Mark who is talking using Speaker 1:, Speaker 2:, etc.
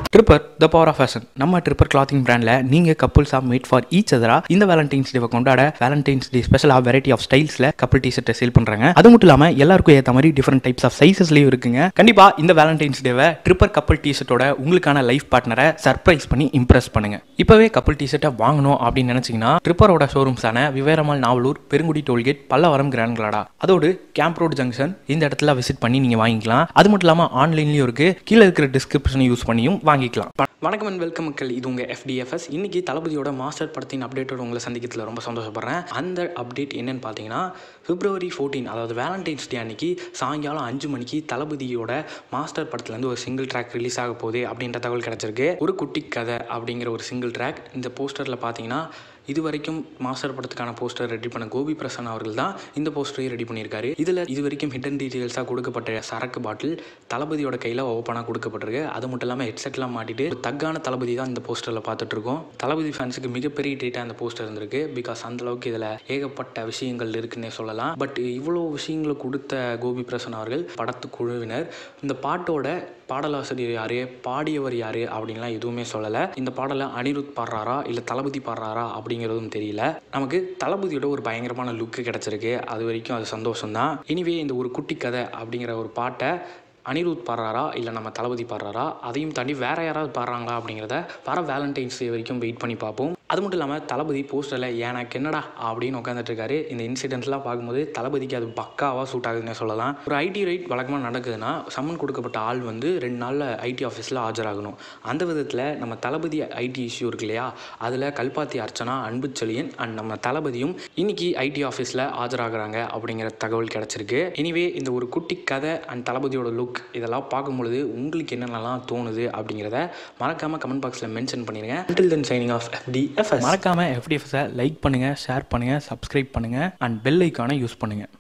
Speaker 1: tripper the power of fashion நம்ம Tripper clothing பிராண்டில் நீங்கள் கப்புள்ஸாக மேட் ஃபார் ஈச் அதரா இந்த வேலண்டைன்ஸ் டேவை கொண்டாட வேலண்டைன்ஸ் டே ஸ்பெஷலாக வெரைட்டி ஆஃப் ஸ்டைல்ஸில் கப்புள் டி ஷர்ட்டை சேல் பண்ணுறாங்க அது மட்டும் இல்லாமல் எல்லாருக்கும் ஏற்ற மாதிரி டிஃப்ரெண்ட் டைப்ஸ் ஆஃப் சைஸஸ்லையும் இருக்குங்க கண்டிப்பாக இந்த வேலண்டைன்ஸ் டேவை ட்ரிப்பர் கப்புள் டி ஷர்ட்டோட உங்களுக்கான லைஃப் பார்ட்னரை சர்ப்ரைஸ் பண்ணி இம்ப்ரெஸ் பண்ணுங்க இப்போவே கப்புள் டி ஷர்ட்டை வாங்கணும் அப்படின்னு நினச்சிங்கன்னா ட்ரிப்பரோட ஷோரூம்ஸான விவேரமால் நாவலூர் பெருங்குடி டோல்கேட் பல்லவரம் கிராண்ட் கிளாடா அதோடு கேம்ப் ரோடு ஜங்ஷன் இந்த இடத்துல விசிட் பண்ணி நீங்கள் வாங்கிக்கலாம் அது மட்டும் இல்லாமல் ஆன்லைன்லேயும் இருக்குது கீழே இருக்கிற டிஸ்கிரிப்ஷனை யூஸ் பண்ணியும் வாங்கிக்கலாம் வணக்கம் அண்ட் வெல்கம் மக்கள் இது உங்கள் எஃப்டிஎஃப்எஸ் இன்னைக்கு தளபதியோட மாஸ்டர் படத்தின் அப்டேட்டோட உங்களை சந்திக்கிறதுல ரொம்ப சந்தோஷப்படுறேன் அந்த அப்டேட் என்னன்னு பார்த்தீங்கன்னா பிப்ரவரி ஃபோர்டீன் அதாவது வேலண்டைன்ஸ் டே அன்னைக்கு சாயங்காலம் அஞ்சு மணிக்கு தளபதியோட மாஸ்டர் படத்துலேருந்து ஒரு சிங்கிள் ட்ராக் ரிலீஸ் ஆக போகுது அப்படின்ற தகவல் கிடச்சிருக்கு ஒரு குட்டி கதை அப்படிங்கிற ஒரு சிங்கிள் ட்ராக் இந்த போஸ்டரில் பார்த்தீங்கன்னா இது வரைக்கும் மாஸ்டர் படத்துக்கான போஸ்டர் ரெடி பண்ண கோபி பிரசன் அவர்கள் தான் இந்த போஸ்டரையும் ரெடி பண்ணியிருக்காரு இதில் இது வரைக்கும் ஹிடன் டீட்டெயில்ஸாக கொடுக்கப்பட்ட சரக்கு பாட்டில் தளபதியோட கையில் ஓப்பனாக கொடுக்கப்பட்டிருக்கு அது மட்டும் இல்லாமல் ஹெட்செட்லாம் மாட்டிட்டு ஒரு தக்கான தளபதி தான் இந்த போஸ்டரில் பார்த்துட்டு இருக்கோம் தளபதி ஃபேன்ஸுக்கு மிகப்பெரிய டேட்டாக இந்த போஸ்டர் இருந்திருக்கு பிகாஸ் அந்த அளவுக்கு இதில் ஏகப்பட்ட விஷயங்கள் இருக்குன்னே சொல்லலாம் பட் இவ்வளோ விஷயங்களை கொடுத்த கோபி பிரசன் அவர்கள் படத்து குழுவினர் இந்த பாட்டோட பாடலாசிரியர் யாரு பாடியவர் யாரு அப்படின்லாம் எதுவுமே சொல்லலை இந்த பாடலை அனிருத் பாடுறாரா இல்லை தளபதி பாடுறாரா அப்படிங்கிறதும் தெரியல நமக்கு தளபதியோட ஒரு பயங்கரமான லுக்கு கிடச்சிருக்கு அது வரைக்கும் அது சந்தோஷம்தான் இனிவே இந்த ஒரு குட்டி கதை அப்படிங்கிற ஒரு பாட்டை அனிருத் பாடுறாரா இல்லை நம்ம தளபதி பாடுறாரா அதையும் தாண்டி வேற யாராவது பாடுறாங்களா அப்படிங்கிறத வர வேலண்டைன்ஸ் டே வரைக்கும் வெயிட் பண்ணி பார்ப்போம் அது மட்டும் இல்லாமல் தளபதி போஸ்டரில் எனக்கு என்னடா அப்படின்னு உட்காந்துட்டு இருக்காரு இந்த இன்சிடென்ட்ஸ்லாம் பார்க்கும்போது தளபதிக்கு அது பக்காவாக சூட் ஆகுதுன்னே சொல்லலாம் ஒரு ஐடி ரைட் வழக்கமாக நடக்குதுன்னா சம்மன் கொடுக்கப்பட்ட ஆள் வந்து ரெண்டு நாளில் ஐடி ஆஃபீஸில் ஆஜராகணும் அந்த விதத்தில் நம்ம தளபதி ஐடி இஷ்யூ இருக்கு இல்லையா அதில் கல்பாத்தி அர்ச்சனா அன்புச்செழியன் அண்ட் நம்ம தளபதியும் இன்னைக்கு ஐடி ஆஃபீஸில் ஆஜராகிறாங்க அப்படிங்கிற தகவல் கிடச்சிருக்கு எனிவே இந்த ஒரு குட்டி கதை அண்ட் தளபதியோட லுக் இதெல்லாம் பார்க்கும்பொழுது உங்களுக்கு என்னென்னலாம் தோணுது அப்படிங்கிறத மறக்காமல் கமெண்ட் பாக்ஸில் மென்ஷன் பண்ணிடுங்க until then signing off FDFS மறக்காமல் எஃப்டிஎஃப்எஸை லைக் பண்ணுங்கள் ஷேர் பண்ணுங்கள் சப்ஸ்கிரைப் பண்ணுங்கள் அண்ட் பெல் ஐக்கானை யூஸ் பண்ணுங்கள்